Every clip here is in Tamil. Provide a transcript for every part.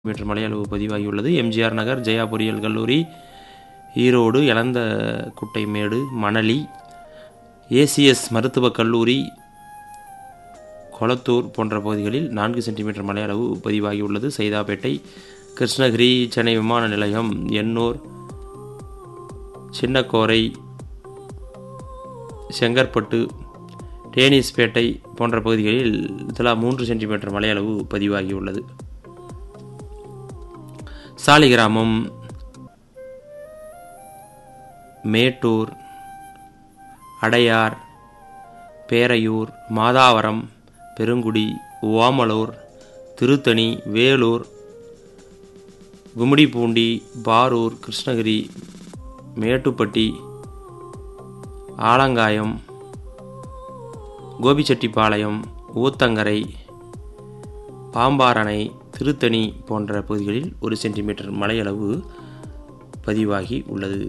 மீட்டர் மழை அளவு பதிவாகியுள்ளது எம்ஜிஆர் நகர் ஜெயா பொறியியல் கல்லூரி ஈரோடு எலந்த குட்டைமேடு மணலி ஏசிஎஸ் மருத்துவக் கல்லூரி கொளத்தூர் போன்ற பகுதிகளில் நான்கு சென்டிமீட்டர் மழை அளவு பதிவாகியுள்ளது சைதாப்பேட்டை கிருஷ்ணகிரி சென்னை விமான நிலையம் எண்ணூர் சின்னக்கோரை செங்கற்பட்டு டேனிஸ்பேட்டை போன்ற பகுதிகளில் தலா மூன்று சென்டிமீட்டர் மழை அளவு பதிவாகியுள்ளது சாலிகிராமம் மேட்டூர் அடையார் பேரையூர் மாதாவரம் பெருங்குடி ஓமலூர் திருத்தணி வேலூர் கும்மிடிப்பூண்டி பாரூர் கிருஷ்ணகிரி மேட்டுப்பட்டி ஆலங்காயம் கோபிச்செட்டிப்பாளையம் ஊத்தங்கரை பாம்பாரணை திருத்தணி போன்ற பகுதிகளில் ஒரு சென்டிமீட்டர் மழையளவு பதிவாகி உள்ளது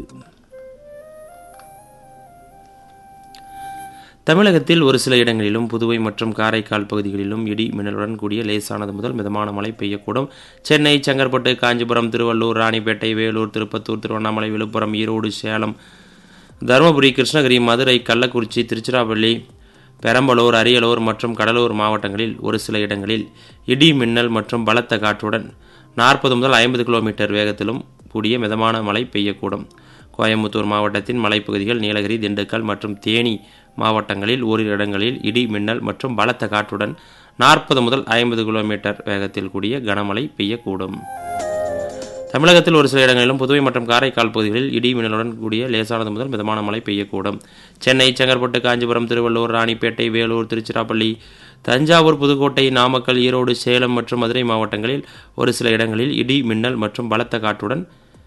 தமிழகத்தில் ஒரு சில இடங்களிலும் புதுவை மற்றும் காரைக்கால் பகுதிகளிலும் இடி மின்னலுடன் கூடிய லேசானது முதல் மிதமான மழை பெய்யக்கூடும் சென்னை செங்கற்பட்டு காஞ்சிபுரம் திருவள்ளூர் ராணிப்பேட்டை வேலூர் திருப்பத்தூர் திருவண்ணாமலை விழுப்புரம் ஈரோடு சேலம் தருமபுரி கிருஷ்ணகிரி மதுரை கள்ளக்குறிச்சி திருச்சிராப்பள்ளி பெரம்பலூர் அரியலூர் மற்றும் கடலூர் மாவட்டங்களில் ஒரு சில இடங்களில் இடி மின்னல் மற்றும் பலத்த காற்றுடன் நாற்பது முதல் ஐம்பது கிலோமீட்டர் வேகத்திலும் கூடிய மிதமான மழை பெய்யக்கூடும் கோயம்புத்தூர் மாவட்டத்தின் மலைப்பகுதிகள் நீலகிரி திண்டுக்கல் மற்றும் தேனி மாவட்டங்களில் ஓரிரு இடங்களில் இடி மின்னல் மற்றும் பலத்த காற்றுடன் நாற்பது முதல் ஐம்பது கிலோமீட்டர் வேகத்தில் கூடிய கனமழை பெய்யக்கூடும் தமிழகத்தில் ஒரு சில இடங்களிலும் புதுவை மற்றும் காரைக்கால் பகுதிகளில் இடி மின்னலுடன் கூடிய லேசானது முதல் மிதமான மழை பெய்யக்கூடும் சென்னை செங்கற்பட்டு காஞ்சிபுரம் திருவள்ளூர் ராணிப்பேட்டை வேலூர் திருச்சிராப்பள்ளி தஞ்சாவூர் புதுக்கோட்டை நாமக்கல் ஈரோடு சேலம் மற்றும் மதுரை மாவட்டங்களில் ஒரு சில இடங்களில் இடி மின்னல் மற்றும் பலத்த காற்றுடன்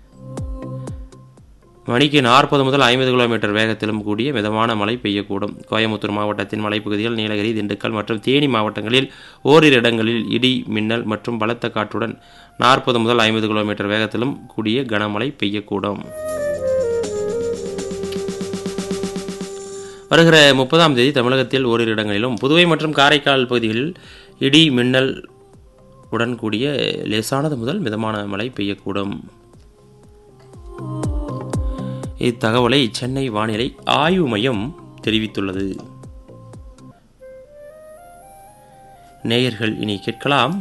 மணிக்கு நாற்பது முதல் ஐம்பது கிலோமீட்டர் வேகத்திலும் கூடிய மிதமான மழை பெய்யக்கூடும் கோயம்புத்தூர் மாவட்டத்தின் மலைப்பகுதிகள் நீலகிரி திண்டுக்கல் மற்றும் தேனி மாவட்டங்களில் ஓரிரு இடங்களில் இடி மின்னல் மற்றும் பலத்த காற்றுடன் நாற்பது முதல் ஐம்பது கிலோமீட்டர் வேகத்திலும் கூடிய கனமழை பெய்யக்கூடும் வருகிற முப்பதாம் தேதி தமிழகத்தில் ஓரிரு இடங்களிலும் புதுவை மற்றும் காரைக்கால் பகுதிகளில் இடி மின்னல் உடன் கூடிய லேசானது முதல் மிதமான மழை பெய்யக்கூடும் இத்தகவலை சென்னை வானிலை ஆய்வு மையம் தெரிவித்துள்ளது நேயர்கள் இனி கேட்கலாம்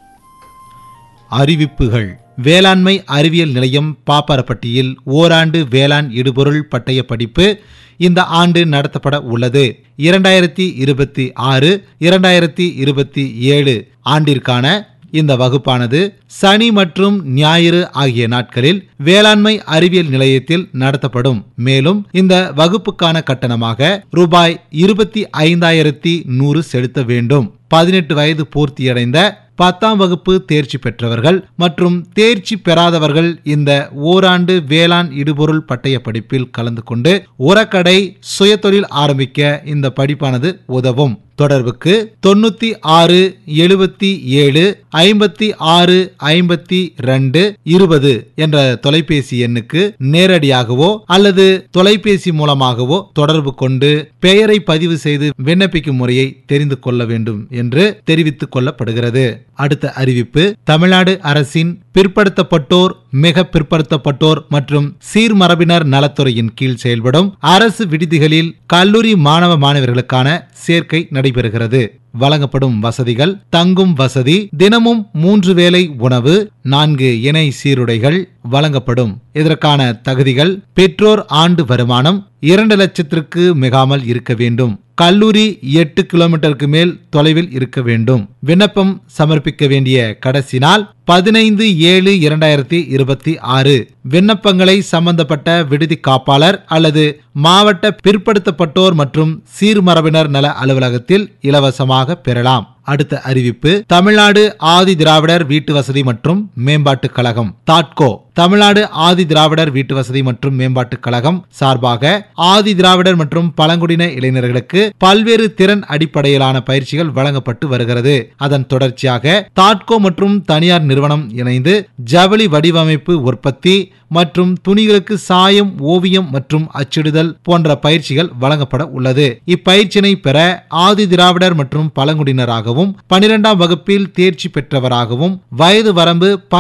அறிவிப்புகள் வேளாண்மை அறிவியல் நிலையம் பாப்பாரப்பட்டியில் ஓராண்டு வேளாண் இடுபொருள் பட்டய படிப்பு இந்த ஆண்டு நடத்தப்பட உள்ளது இரண்டாயிரத்தி இருபத்தி ஆறு இரண்டாயிரத்தி இருபத்தி ஏழு ஆண்டிற்கான இந்த வகுப்பானது சனி மற்றும் ஞாயிறு ஆகிய நாட்களில் வேளாண்மை அறிவியல் நிலையத்தில் நடத்தப்படும் மேலும் இந்த வகுப்புக்கான கட்டணமாக ரூபாய் இருபத்தி ஐந்தாயிரத்தி நூறு செலுத்த வேண்டும் பதினெட்டு வயது பூர்த்தியடைந்த பத்தாம் வகுப்பு தேர்ச்சி பெற்றவர்கள் மற்றும் தேர்ச்சி பெறாதவர்கள் இந்த ஓராண்டு வேளாண் இடுபொருள் பட்டய படிப்பில் கலந்து கொண்டு உரக்கடை சுயதொழில் ஆரம்பிக்க இந்த படிப்பானது உதவும் தொடர்புக்கு தொண்ணூத்தி ஆறு எழுபத்தி ஏழு ஐம்பத்தி ஆறு ஐம்பத்தி ரெண்டு இருபது என்ற தொலைபேசி எண்ணுக்கு நேரடியாகவோ அல்லது தொலைபேசி மூலமாகவோ தொடர்பு கொண்டு பெயரை பதிவு செய்து விண்ணப்பிக்கும் முறையை தெரிந்து கொள்ள வேண்டும் என்று தெரிவித்துக் கொள்ளப்படுகிறது அடுத்த அறிவிப்பு தமிழ்நாடு அரசின் பிற்படுத்தப்பட்டோர் மிக பிற்படுத்தப்பட்டோர் மற்றும் சீர்மரபினர் நலத்துறையின் கீழ் செயல்படும் அரசு விடுதிகளில் கல்லூரி மாணவ மாணவர்களுக்கான சேர்க்கை நடைபெறுகிறது வழங்கப்படும் வசதிகள் தங்கும் வசதி தினமும் மூன்று வேளை உணவு நான்கு இணை சீருடைகள் வழங்கப்படும் இதற்கான தகுதிகள் பெற்றோர் ஆண்டு வருமானம் இரண்டு லட்சத்திற்கு மிகாமல் இருக்க வேண்டும் கல்லூரி எட்டு கிலோமீட்டருக்கு மேல் தொலைவில் இருக்க வேண்டும் விண்ணப்பம் சமர்ப்பிக்க வேண்டிய கடைசி நாள் பதினைந்து ஏழு இரண்டாயிரத்தி இருபத்தி ஆறு விண்ணப்பங்களை சம்பந்தப்பட்ட விடுதி காப்பாளர் அல்லது மாவட்ட பிற்படுத்தப்பட்டோர் மற்றும் சீர்மரபினர் நல அலுவலகத்தில் இலவசமாக பெறலாம் அடுத்த அறிவிப்பு தமிழ்நாடு ஆதி திராவிடர் வீட்டு வசதி மற்றும் மேம்பாட்டுக் கழகம் தாட்கோ தமிழ்நாடு ஆதி திராவிடர் வீட்டு வசதி மற்றும் மேம்பாட்டுக் கழகம் சார்பாக ஆதி திராவிடர் மற்றும் பழங்குடியின இளைஞர்களுக்கு பல்வேறு திறன் அடிப்படையிலான பயிற்சிகள் வழங்கப்பட்டு வருகிறது அதன் தொடர்ச்சியாக தாட்கோ மற்றும் தனியார் நிறுவனம் இணைந்து ஜவுளி வடிவமைப்பு உற்பத்தி மற்றும் துணிகளுக்கு சாயம் ஓவியம் மற்றும் அச்சிடுதல் போன்ற பயிற்சிகள் வழங்கப்பட உள்ளது இப்பயிற்சியினை பெற ஆதி திராவிடர் மற்றும் பழங்குடியினராகவும் பனிரெண்டாம் வகுப்பில் தேர்ச்சி பெற்றவராகவும் வயது வரம்பு